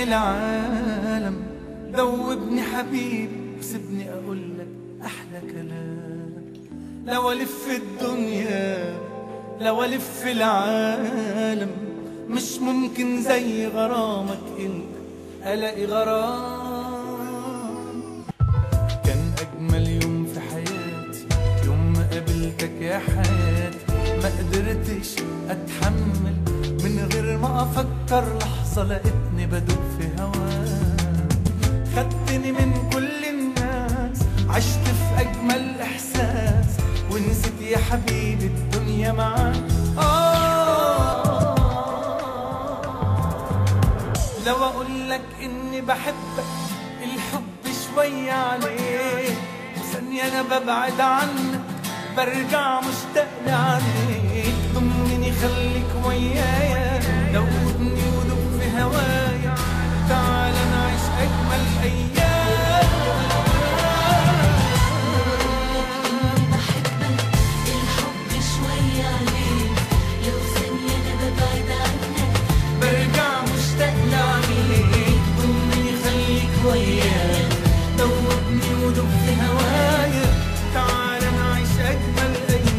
العالم ذوبني حبيبي وسيبني اقول لك احلى كلام لو الف الدنيا لو الف العالم مش ممكن زي غرامك انت الاقي غرام كان اجمل يوم في حياتي يوم ما قابلتك يا حياتي ما قدرتش اتحمل من غير ما افكر لحظه لقيتني بدوب في هواك خدتني من كل الناس عشت في اجمل احساس ونسيت يا حبيبي الدنيا معاك آه لو اقول لك اني بحبك الحب شوية عليك ثانية انا ببعد عنك برجع مشتاق لعنيك ضمني خليك ويايا دوبني ودوب في هوايا تعال نعيش اجمل ايام بحبك الحب شوية عليك لو ثانية أنا ببعد عنك برجع مشتاق لعنيك ضمني خليك ويايا دوبني ودوب في هوايا تعال نعيش اجمل ايام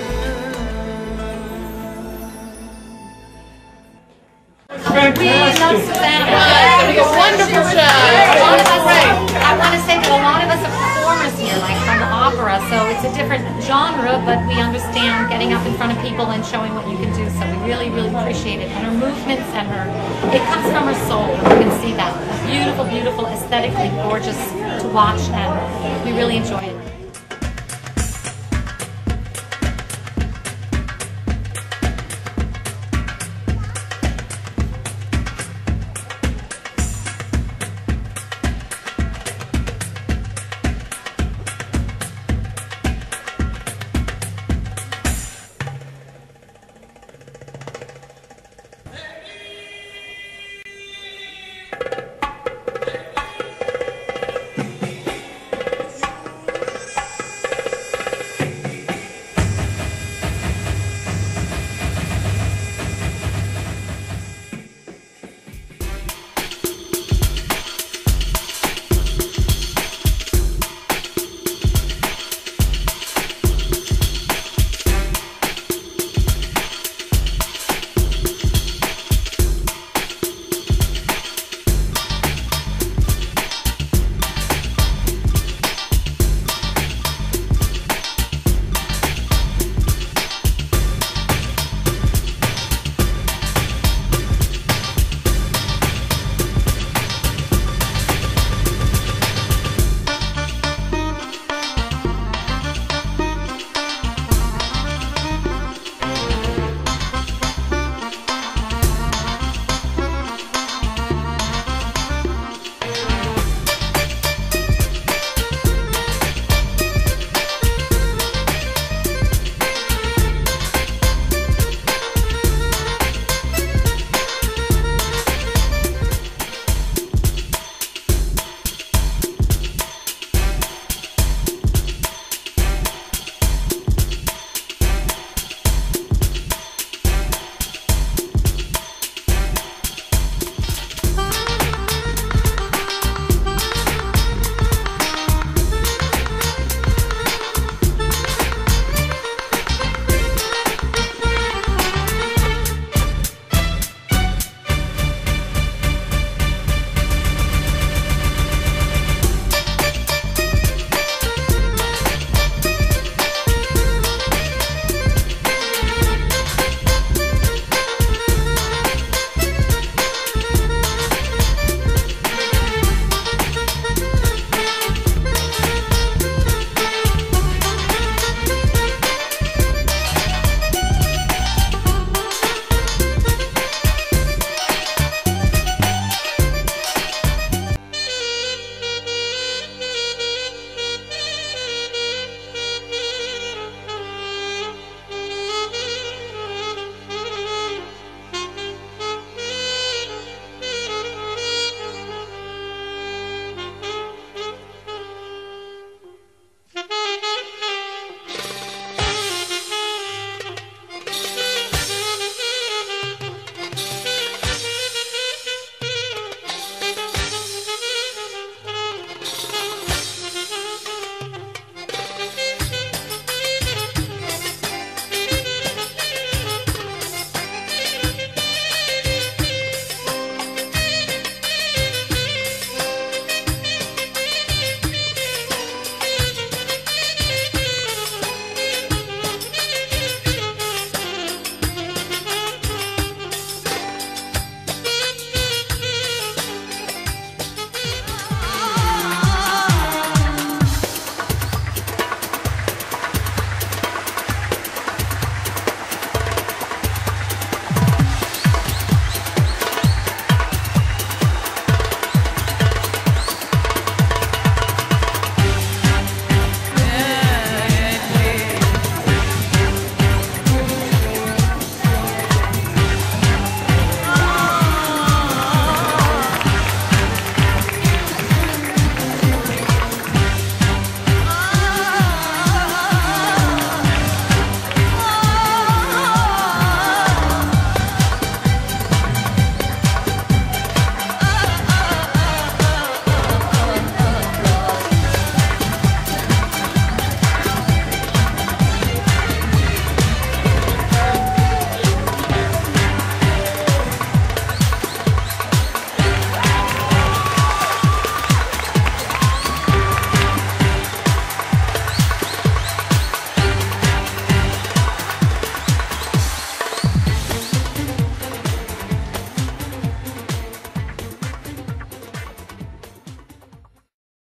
We love Savannah. It's a wonderful show. A lot of us, I want to say that a lot of us are performers here, like from the opera, so it's a different genre, but we understand getting up in front of people and showing what you can do, so we really, really appreciate it. And her movements and her, it comes from her soul, you can see that. Beautiful, beautiful, aesthetically gorgeous to watch, and we really enjoy it.